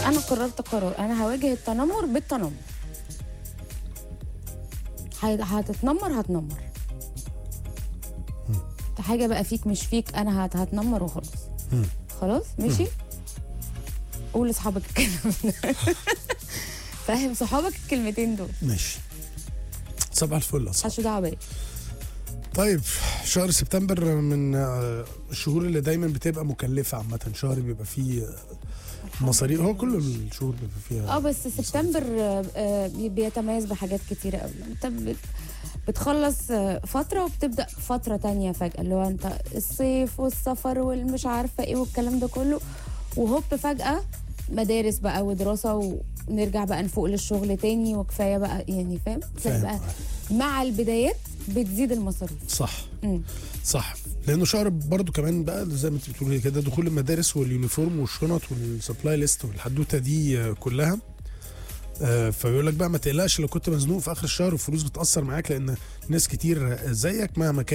انا قررت قرار انا هواجه التنمر بالتنمر هت- هتتنمر هتنمر حاجه بقى فيك مش فيك انا هت- هتنمر وخلاص مم. خلاص ماشي قول لاصحابك الكلام ده فاهم صحابك الكلمتين دول ماشي صباح الفل يا أصحاب. محدش دعوه بيا طيب شهر سبتمبر من آه، الشهور اللي دايما بتبقى مكلفة عامة شهر بيبقى فيه آه، مصاريف هو كل الشهور بيبقى فيها اه بس سبتمبر آه، آه، بي- بيتميز بحاجات كتيرة قوي انت بت- بتخلص آه، فترة وبتبدأ فترة تانية فجأة اللي هو انت الصيف والسفر والمش عارفة ايه والكلام ده كله وهوب فجأة مدارس بقى ودراسة ونرجع بقى نفوق للشغل تاني وكفاية بقى يعني فاهم تلاقي فاهم. بقى مع البدايات بتزيد المصاريف صح مم. صح لانه شهر برضو كمان بقى زي ما انت بتقولي كده دخول المدارس واليونيفورم والشنط والسبلاي ليست والحدوته دي آه، كلها آه، فبيقول لك بقى ما تقلقش لو كنت مزنوق في اخر الشهر والفلوس بتاثر معاك لان ناس كتير زيك مهما كان